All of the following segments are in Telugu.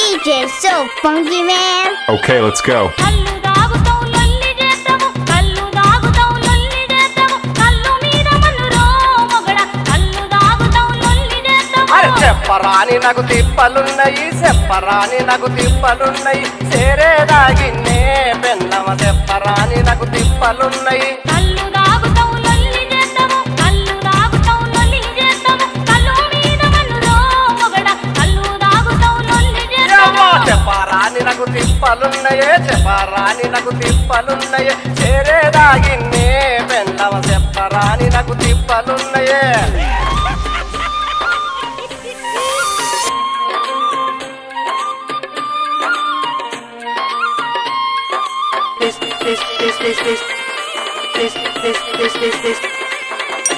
DJ so funky man. Okay, let's go. కళ్ళు దాగుతాం లొల్లి చేద్దాము కళ్ళు దాగుతాం లొల్లి చేద్దాము కళ్ళు మీద మన్నురో మొగడ కళ్ళు దాగుతాం లొల్లి అరే చేద్దాము చెప్పరాని నాకు తిప్పలున్నాయి చెప్పరాని నాకు తిప్పలున్నాయి సేరేదాగిన్నే పెన్నమ చెప్పరాని నాకు తిప్పలున్నాయి కళ్ళు దాగుతాం లొల్లి చేద్దాము కళ్ళు దాగుతాం లొల్లి చేద్దాము కళ్ళు మీద మన్నురో మొగడ కళ్ళు దాగుతాం లొల్లి యవ్వా, చేద్దాము చెప్పరాని నాకు తిప్పలున్నాయే చెప్పరాని నాకు తిప్పలున్నాయే చేరేదాగిన్నే పెన్నమ చెప్పరాని నాకు తిప్పలున్నాయే this, this, this, this, this, this, this, this, this, this.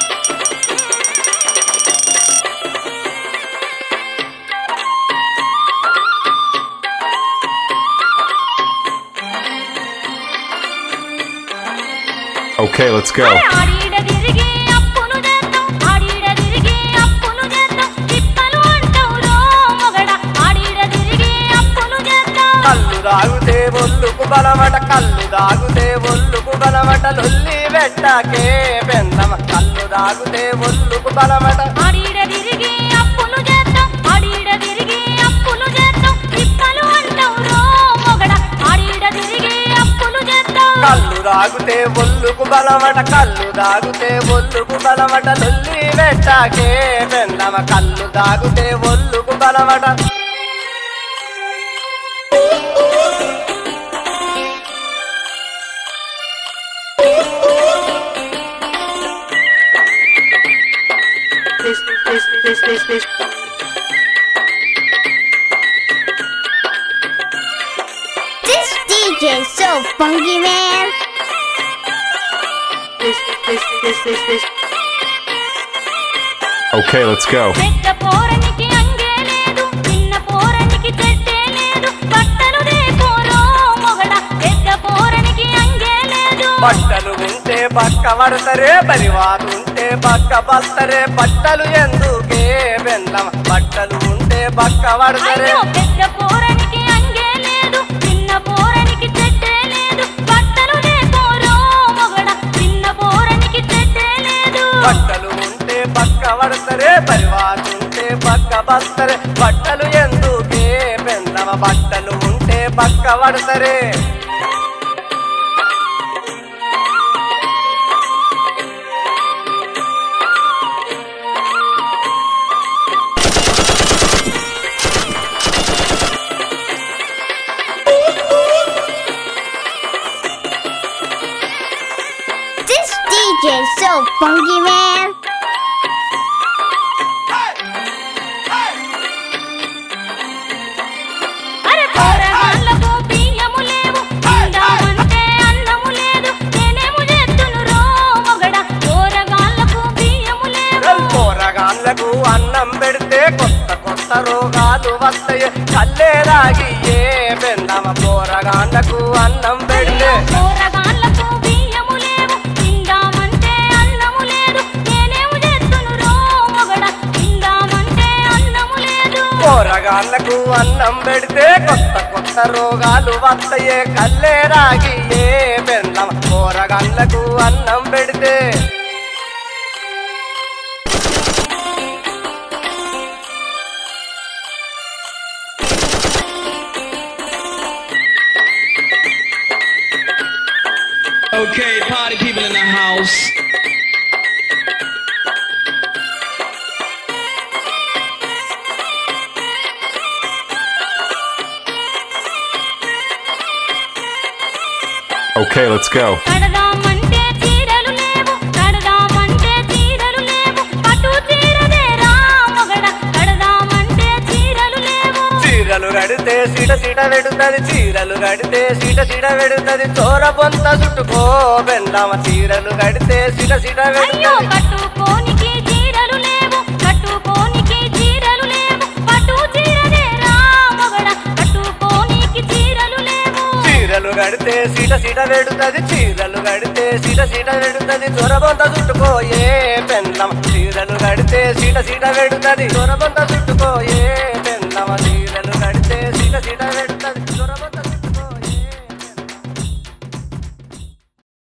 Okay, let's go. ఆడిడ తిరిగి అప్పును చేద్దాం ఆడిడ తిరిగి అప్పును చేద్దాం తిప్పలు అంటావు రో మొగడ ఆడిడ తిరిగి అప్పును చేద్దాం కళ్ళు దాగుతే ఒళ్ళుకు బలమట కళ్ళు దాగుతే ఒళ్ళుకు బలమట లొల్లి పెట్టకే పెన్నమ కళ్ళు దాగుతే ఒళ్ళుకు బలమట ఆడిడ తిరిగి అప్పులు చేద్దాం ఆడిడ తిరిగి అప్పులు చేద్దాం తిప్పలు అంటావు రో మొగడ ఆడిడ తిరిగి అప్పులు చేద్దాం కళ్ళు దాగుతే ఒళ్ళుకు బలమట కళ్ళు దాగుతే ఒళ్ళుకు బలమట లొల్లి పెట్టకే పెన్నమ కళ్ళు దాగుతే ఒళ్ళుకు బలమట This, this, this, this, this. This DJ so funky man. This, this, this, this, this. Okay, let's go. పెద్ద పోరనికి అంగే లేదు చిన్న పోరనికి చెట్టే లేదు బట్టలు దేపోరో మొగడ పెద్ద పోరనికి అంగే లేదు బట్టలు ఉంటే పక్క పడతరే పరివారు ఉంటే పక్క బస్తరే బట్టలు ఎందుకే బెల్లం బట్టలు ఉంటే పక్క పడతరే అయ్యో పెద్ద పోరనికి అంగే లేదు చిన్న పోరనికి చెట్టే లేదు బట్టలు దేపోరో మొగడ చిన్న పోరనికి చెట్టే లేదు బట్టలు ఉంటే పక్క పడతరే పరివారు ఉంటే పక్క బస్తరే బట్టలు ఎందుకే బెల్లమ బట్టలు ఉంటే పక్క పడతరే This DJ so funky man. అరే పోరగాళ్ళకు బియ్యము లేవు తిందామంటే అన్నము లేదు నేనేము చేస్తును రో మొగడ పోరగాళ్ళకు బియ్యము లేవు కూరగాన్లకు అన్నం పెడితే కొత్త కొత్త రోగాలు వస్తాయి కల్లేరాగి ఏ బెల్లమ కూరగాన్లకు అన్నం పెడితే పోరగాళ్ళకు బియ్యము లేవు తిందామంటే అన్నము లేదు నేనేము చేస్తును రో మొగడ తిందామంటే అన్నము లేదు కూరగాన్లకు అన్నం పెడితే కొత్త కొత్త రోగాలు వస్తాయే కల్లేరాగి ఏ బెల్లం కూరగాన్లకు అన్నం పెడితే Okay, party people in the house. Okay, let's go. కడదామంటే చీరలు లేవు కడదామంటే చీరలు లేవు పట్టు చీరదేరా మొగడ కడదామంటే చీరలు లేవు చీరలు కడితే సీట సీట వెడుతుంది చీరలు కడితే సీట సీట వెడుతుంది చోర పొంత చుట్టుకో బెల్లమ చీరలు కడితే సీట సీట అయ్యో వెడుతుంది కట్టుకోనికి చీరలు లేవు కట్టుకోనికి చీరలు లేవు పట్టు చీరదేరా మొగడ కట్టుకోనికి చీరలు లేవు చీరలు కడితే సీట సీట వెడుతుంది చీరలు కడితే సీట సీట వెడుతుంది చొరబొంత చుట్టుకోయే పెన్నం చీరలు కడితే సీట సీట వెడుతుంది చొరబొంత చుట్టుకోయే పెన్నమ చీరలు కడితే సీట సీట పెడతది